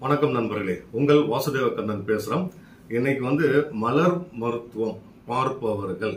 வணக்கம் நண்பர்களே உங்கள் வாசுதேவ கண்ணன் பேசுறோம் இன்னைக்கு வந்து மலர் மருத்துவம் பார்ப்பவர்கள்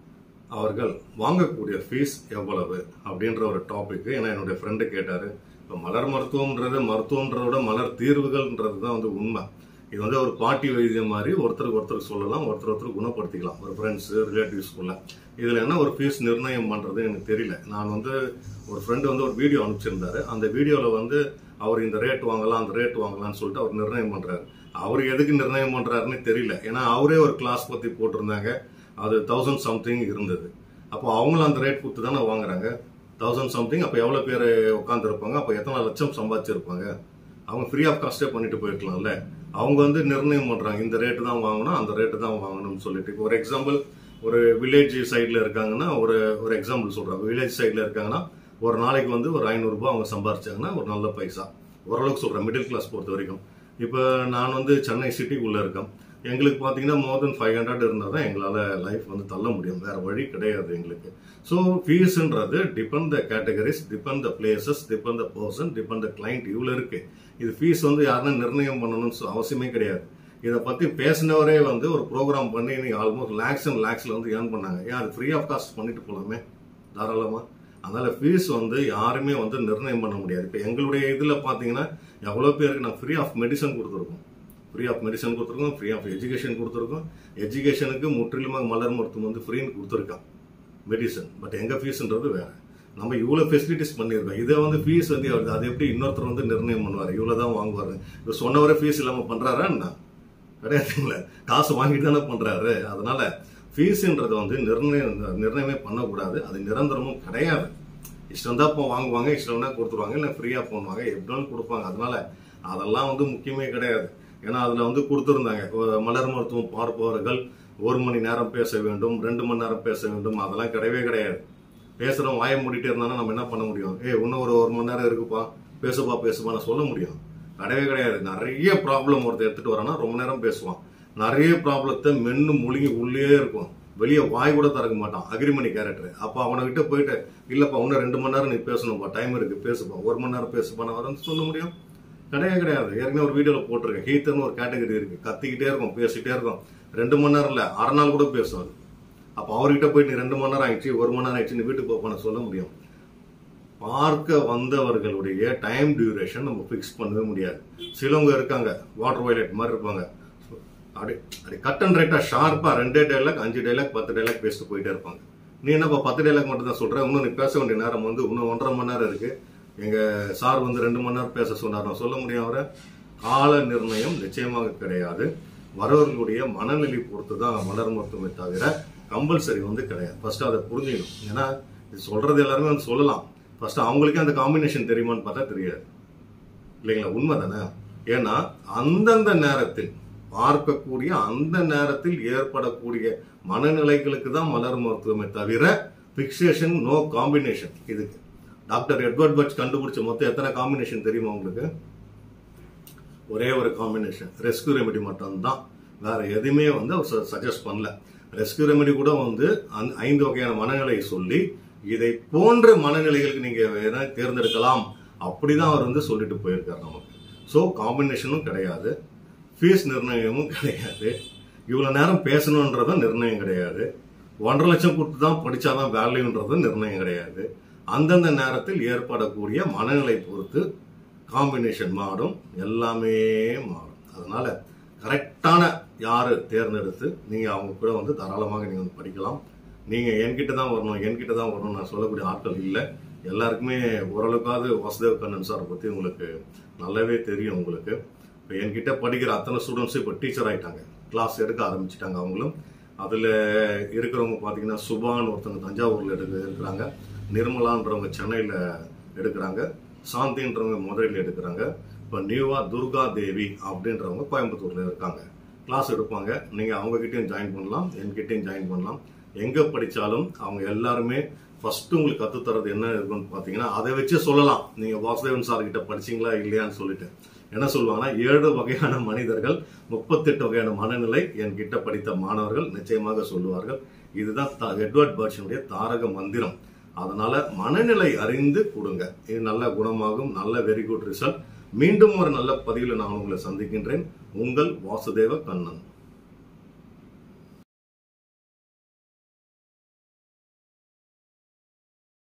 அவர்கள் வாங்கக்கூடிய ஃபீஸ் எவ்வளவு அப்படின்ற ஒரு டாபிக் ஏன்னா என்னுடைய ஃப்ரெண்டு கேட்டாரு இப்போ மலர் மருத்துவம்ன்றது மருத்துவம்ன்றத விட மலர் தீர்வுகள்ன்றது தான் வந்து உண்மை இது வந்து ஒரு பாட்டி வைத்தியம் மாதிரி ஒருத்தருக்கு ஒருத்தருக்கு சொல்லலாம் ஒருத்தர் ஒருத்தர் குணப்படுத்திக்கலாம் ஒரு ஃப்ரெண்ட்ஸ் ரிலேட்டிவ்ஸ்குள்ள இதில் என்ன ஒரு ஃபீஸ் நிர்ணயம் பண்ணுறது எனக்கு தெரியல நான் வந்து ஒரு ஃப்ரெண்டு வந்து ஒரு வீடியோ அனுப்பிச்சிருந்தாரு அந்த வீடியோவில் வந்து அவர் இந்த ரேட் வாங்கலாம் அந்த ரேட் வாங்கலாம்னு சொல்லிட்டு அவர் நிர்ணயம் பண்ணுறாரு அவர் எதுக்கு நிர்ணயம் பண்ணுறாருன்னு தெரியல ஏன்னா அவரே ஒரு கிளாஸ் பற்றி போட்டிருந்தாங்க அது தௌசண்ட் சம்திங் இருந்தது அப்போ அவங்களும் அந்த ரேட் கொடுத்து தானே வாங்குறாங்க தௌசண்ட் சம்திங் அப்போ எவ்வளோ பேர் உட்காந்துருப்பாங்க அப்போ எத்தனை லட்சம் சம்பாதிச்சிருப்பாங்க அவங்க ஃப்ரீ ஆஃப் காஸ்ட்டே பண்ணிட்டு போயிருக்கலாம்ல அவங்க வந்து நிர்ணயம் பண்ணுறாங்க இந்த ரேட்டு தான் வாங்கணும் அந்த ரேட்டு தான் வாங்கணும்னு சொல்லிட்டு இப்போ ஒரு எக்ஸாம்பிள் ஒரு வில்லேஜ் சைடில் இருக்காங்கன்னா ஒரு ஒரு எக்ஸாம்பிள் சொல்கிறாங்க வில்லேஜ் சைடில் இருக்காங்கன்னா ஒரு நாளைக்கு வந்து ஒரு ஐநூறுரூபா அவங்க சம்பாரிச்சாங்கன்னா ஒரு நல்ல பைசா ஓரளவுக்கு சொல்கிறேன் மிடில் கிளாஸ் பொறுத்த வரைக்கும் இப்போ நான் வந்து சென்னை சிட்டிக்குள்ளே இருக்கேன் எங்களுக்கு பார்த்தீங்கன்னா மோர் தென் ஃபைவ் ஹண்ட்ரட் இருந்தால் தான் எங்களால் லைஃப் வந்து தள்ள முடியும் வேற வழி கிடையாது எங்களுக்கு ஸோ ஃபீஸ்ன்றது depend the categories depend the places depend the person depend the client இவ்வளோ இருக்கு இது ஃபீஸ் வந்து யாருன்னா நிர்ணயம் பண்ணணும்னு சொ- அவசியமே கிடையாது இதை பற்றி பேசினவரே வந்து ஒரு ப்ரோக்ராம் பண்ணி நீங்க ஆல்மோஸ்ட் லேக்ஸ் அண்ட் லேக்ஸில் வந்து ஏர்ன் பண்ணாங்க ஏன் அது ஃப்ரீ ஆஃப் காஸ்ட் பண்ணிட்டு போகலாமே தாராளமாக அதனால ஃபீஸ் வந்து யாருமே வந்து நிர்ணயம் பண்ண முடியாது இப்போ எங்களுடைய இதில் பார்த்தீங்கன்னா எவ்வளோ பேருக்கு நான் ஃப்ரீ ஆஃப் மெடிசன் கொடுத்துருக்கோம் ஃப்ரீ ஆஃப் மெடிசன் கொடுத்துருக்கோம் ஃப்ரீ ஆஃப் எஜுகேஷன் கொடுத்துருக்கோம் எஜுகேஷனுக்கு முற்றிலுமாக மலர் மருத்துவம் வந்து ஃப்ரீன்னு கொடுத்துருக்கான் மெடிசன் பட் எங்க ஃபீஸ்ன்றது வேற நம்ம இவ்வளோ ஃபெசிலிட்டிஸ் பண்ணியிருக்கோம் இதை வந்து ஃபீஸ் வந்து அவர் அது எப்படி இன்னொருத்தர் வந்து நிர்ணயம் பண்ணுவார் இவ்வளோ தான் வாங்குவார் இப்போ சொன்னவரே ஃபீஸ் இல்லாமல் பண்ணுறாரா என்ன கிடையாதுங்களே காசு வாங்கிட்டு தானே பண்ணுறாரு அதனால ஃபீஸுன்றது வந்து நிர்ணயம் நிர்ணயமே பண்ணக்கூடாது அது நிரந்தரமும் கிடையாது இஷ்டம் தான் இப்போ வாங்குவாங்க இஷ்டம்னா கொடுத்துருவாங்க இல்லை ஃப்ரீயாக பண்ணுவாங்க எப்படினாலும் கொடுப்பாங்க அதனால அதெல்லாம் வந்து முக்கியமே கிடையாது ஏன்னா அதில் வந்து கொடுத்துருந்தாங்க ஒரு மலர் மருத்துவம் பார்ப்பவர்கள் ஒரு மணி நேரம் பேச வேண்டும் ரெண்டு மணி நேரம் பேச வேண்டும் அதெல்லாம் கிடையவே கிடையாது பேசுகிறோம் வாயை மூடிட்டே இருந்தாலும் நம்ம என்ன பண்ண முடியும் ஏய் இன்னும் ஒரு ஒரு மணி நேரம் இருக்குப்பா பேசுப்பா பேசுப்பா நான் சொல்ல முடியும் கிடையவே கிடையாது நிறைய ப்ராப்ளம் ஒருத்தர் எடுத்துட்டு வரானா ரொம்ப நேரம் பேசுவான் நிறைய ப்ராப்ளத்தை மென்னு முழுங்கி உள்ளே இருக்கும் வெளியே வாய் கூட திறக்க மாட்டான் அக்ரிமணி கேரக்டர் அப்போ அவனை கிட்ட போயிட்டு இல்லப்பா இன்னும் ரெண்டு மணி நேரம் நீ பேசணும்ப்பா டைம் இருக்கு பேசுப்பா ஒரு மணி நேரம் பேசுப்பா நான் வரேன்னு சொல்ல முடியும் கிடையவே கிடையாது ஏற்கனவே ஒரு வீடியோவில் போட்டிருக்கேன் ஹீத்தர்னு ஒரு கேட்டகரி இருக்கு கத்திக்கிட்டே இருக்கும் பேசிக்கிட்டே இருக்கும் ரெண்டு மணி நேரம் இல்லை அரை நாள் கூட பேசும் அது அப்போ அவர்கிட்ட போயிட்டு நீ ரெண்டு மணி நேரம் ஆயிடுச்சு ஒரு மணி நேரம் ஆயிடுச்சு நீ வீட்டுக்கு போப்பான சொல்ல முடியும் பார்க்க வந்தவர்களுடைய டைம் டியூரேஷன் நம்ம ஃபிக்ஸ் பண்ணவே முடியாது சிலவங்க இருக்காங்க வாட்டர் வயலட் மாதிரி இருப்பாங்க அப்படி அப்படி கட் அண்ட் ரைட்டாக ஷார்ப்பாக ரெண்டே டைலாக் அஞ்சு டைலாக் பத்து டைலாக் பேசிட்டு போயிட்டே இருப்பாங்க நீ என்னப்பா பத்து டைலாக் மட்டும் தான் சொல்ற இன்னும் நீ பேச வேண்டிய நேரம் வந்து இன்னும் ஒன்றரை மணி நேரம் இருக்கு எங்க சார் வந்து ரெண்டு மணி நேரம் பேச சொன்னார் நான் சொல்ல முடியும் அவரை கால நிர்ணயம் நிச்சயமாக கிடையாது வரவர்களுடைய மனநிலை பொறுத்து தான் மலர் மருத்துவமே தவிர கம்பல்சரி வந்து கிடையாது ஃபர்ஸ்ட் அதை புரிஞ்சுக்கணும் ஏன்னா இது சொல்றது எல்லாருமே வந்து சொல்லலாம் ஃபர்ஸ்ட் அவங்களுக்கே அந்த காம்பினேஷன் தெரியுமான்னு பார்த்தா தெரியாது இல்லைங்களா உண்மை தானே ஏன்னா அந்தந்த நேரத்தில் பார்க்கக்கூடிய அந்த நேரத்தில் ஏற்படக்கூடிய மனநிலைகளுக்கு தான் மலர் மருத்துவமே தவிர பிக்சேஷன் நோ காம்பினேஷன் இதுக்கு டாக்டர் எட்வர்ட் பட்ச் கண்டுபிடிச்ச மொத்தம் எத்தனை காம்பினேஷன் தெரியுமா உங்களுக்கு ஒரே ஒரு காம்பினேஷன் ரெஸ்க்யூ ரெமெடி மட்டும்தான் வேற எதுவுமே வந்து அவர் சஜஸ்ட் பண்ணல ரெஸ்க்யூ ரெமெடி கூட வந்து அந்த ஐந்து வகையான மனநிலையை சொல்லி இதை போன்ற மனநிலைகளுக்கு நீங்க எதனா தேர்ந்தெடுக்கலாம் அப்படிதான் அவர் வந்து சொல்லிட்டு போயிருக்காரு நமக்கு ஸோ காம்பினேஷனும் கிடையாது ஃபீஸ் நிர்ணயமும் கிடையாது இவ்வளோ நேரம் பேசணுன்றதும் நிர்ணயம் கிடையாது ஒன்றரை லட்சம் கொடுத்து தான் படிச்சாதான் வேல்யூன்றதும் நிர்ணயம் கிடையாது அந்தந்த நேரத்தில் ஏற்படக்கூடிய மனநிலை பொறுத்து காம்பினேஷன் மாறும் எல்லாமே மாறும் அதனால கரெக்டான யாரு தேர்ந்தெடுத்து நீங்க அவங்க கூட வந்து தாராளமாக நீங்க வந்து படிக்கலாம் நீங்க என்கிட்ட தான் வரணும் என்கிட்ட தான் வரணும் நான் சொல்லக்கூடிய ஆட்கள் இல்லை எல்லாருக்குமே ஓரளவுக்காவது வாசுதேவ் கண்ணன் சாரை பத்தி உங்களுக்கு நல்லாவே தெரியும் உங்களுக்கு இப்போ என்கிட்ட படிக்கிற அத்தனை ஸ்டூடெண்ட்ஸும் இப்போ டீச்சர் ஆயிட்டாங்க கிளாஸ் எடுக்க ஆரம்பிச்சிட்டாங்க அவங்களும் அதில் இருக்கிறவங்க பார்த்தீங்கன்னா சுபான்னு ஒருத்தவங்க தஞ்சாவூரில் எடுக்க இருக்கிறாங்க நிர்மலான்றவங்க சென்னையில் எடுக்கிறாங்க சாந்தின்றவங்க மதுரையில் எடுக்கிறாங்க இப்போ நியூவா துர்கா தேவி அப்படின்றவங்க கோயம்புத்தூரில் இருக்காங்க கிளாஸ் எடுப்பாங்க நீங்கள் அவங்ககிட்டயும் ஜாயின் பண்ணலாம் என்கிட்டயும் ஜாயின் பண்ணலாம் எங்கே படித்தாலும் அவங்க எல்லாருமே ஃபர்ஸ்ட் உங்களுக்கு கற்றுத்தரது என்ன இருக்குன்னு பார்த்தீங்கன்னா அதை வச்சே சொல்லலாம் நீங்கள் வாசுதேவன் சார் கிட்ட படிச்சீங்களா இல்லையான்னு சொல்லிட்டு என்ன சொல்லுவாங்கன்னா ஏழு வகையான மனிதர்கள் முப்பத்தெட்டு வகையான மனநிலை என்கிட்ட படித்த மாணவர்கள் நிச்சயமாக சொல்லுவார்கள் இதுதான் த- எட்வர்ட் பர்ட்ஸினுடைய தாரக மந்திரம் அதனால மனநிலை அறிந்து கொடுங்க இது நல்ல குணமாகும் நல்ல வெரி குட் ரிசல்ட் மீண்டும் ஒரு நல்ல பதிவில் நான் உங்களை சந்திக்கின்றேன் உங்கள் வாசுதேவ கண்ணன்